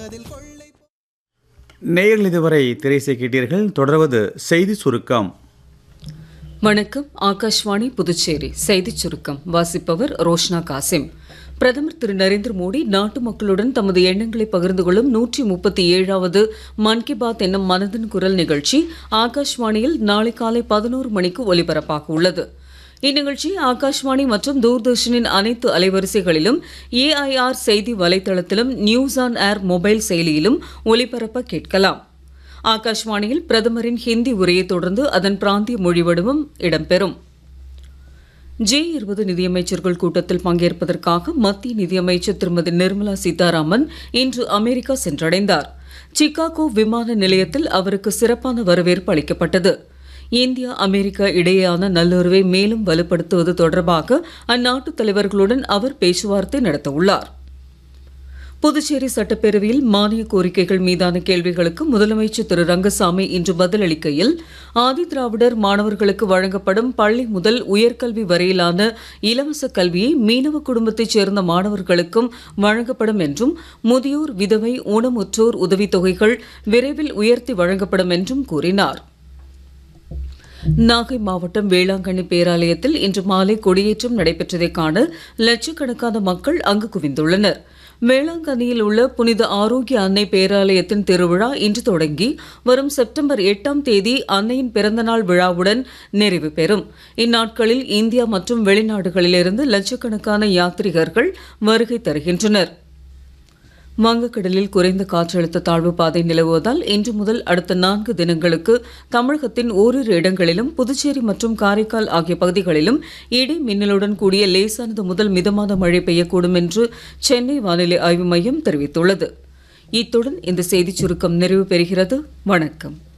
நேயர்கள் இதுவரை திரைசை கேட்டீர்கள் தொடர்வது செய்தி சுருக்கம் வணக்கம் ஆகாஷ்வாணி புதுச்சேரி செய்திச் சுருக்கம் வாசிப்பவர் ரோஷ்னா காசிம் பிரதமர் திரு நரேந்திர மோடி நாட்டு மக்களுடன் தமது எண்ணங்களை பகிர்ந்து கொள்ளும் நூற்றி முப்பத்தி ஏழாவது மன் கி பாத் என்னும் மனதின் குரல் நிகழ்ச்சி ஆகாஷ்வாணியில் நாளை காலை பதினோரு மணிக்கு ஒலிபரப்பாக உள்ளது இந்நிகழ்ச்சி ஆகாஷ்வாணி மற்றும் தூர்தர்ஷனின் அனைத்து அலைவரிசைகளிலும் ஏஐஆர் செய்தி வலைத்தளத்திலும் நியூஸ் ஆன் ஏர் மொபைல் செயலியிலும் ஒலிபரப்ப கேட்கலாம் ஆகாஷ்வாணியில் பிரதமரின் ஹிந்தி உரையை தொடர்ந்து அதன் பிராந்திய மொழி வடிவம் இடம்பெறும் ஜே இருபது நிதியமைச்சர்கள் கூட்டத்தில் பங்கேற்பதற்காக மத்திய நிதியமைச்சர் திருமதி நிர்மலா சீதாராமன் இன்று அமெரிக்கா சென்றடைந்தார் சிகாகோ விமான நிலையத்தில் அவருக்கு சிறப்பான வரவேற்பு அளிக்கப்பட்டது இந்தியா அமெரிக்கா இடையேயான நல்லுறவை மேலும் வலுப்படுத்துவது தொடர்பாக அந்நாட்டு தலைவர்களுடன் அவர் பேச்சுவார்த்தை நடத்தவுள்ளார் புதுச்சேரி சட்டப்பேரவையில் மானிய கோரிக்கைகள் மீதான கேள்விகளுக்கு முதலமைச்சர் திரு ரங்கசாமி இன்று பதிலளிக்கையில் ஆதி திராவிடர் மாணவர்களுக்கு வழங்கப்படும் பள்ளி முதல் உயர்கல்வி வரையிலான இலவச கல்வியை மீனவ குடும்பத்தைச் சேர்ந்த மாணவர்களுக்கும் வழங்கப்படும் என்றும் முதியோர் விதவை ஊனமுற்றோர் உதவித்தொகைகள் விரைவில் உயர்த்தி வழங்கப்படும் என்றும் கூறினார் நாகை மாவட்டம் வேளாங்கண்ணி பேராலயத்தில் இன்று மாலை கொடியேற்றம் நடைபெற்றதைக் காண லட்சக்கணக்கான மக்கள் அங்கு குவிந்துள்ளனர் வேளாங்கண்ணியில் உள்ள புனித ஆரோக்கிய அன்னை பேராலயத்தின் திருவிழா இன்று தொடங்கி வரும் செப்டம்பர் எட்டாம் தேதி அன்னையின் பிறந்தநாள் விழாவுடன் நிறைவு பெறும் இந்நாட்களில் இந்தியா மற்றும் வெளிநாடுகளிலிருந்து லட்சக்கணக்கான யாத்ரீகர்கள் வருகை தருகின்றனர் வங்கக்கடலில் குறைந்த காற்றழுத்த தாழ்வு பாதை நிலவுவதால் இன்று முதல் அடுத்த நான்கு தினங்களுக்கு தமிழகத்தின் ஓரிரு இடங்களிலும் புதுச்சேரி மற்றும் காரைக்கால் ஆகிய பகுதிகளிலும் இடி மின்னலுடன் கூடிய லேசானது முதல் மிதமான மழை பெய்யக்கூடும் என்று சென்னை வானிலை ஆய்வு மையம் தெரிவித்துள்ளது இத்துடன் இந்த செய்திச் சுருக்கம் நிறைவு பெறுகிறது வணக்கம்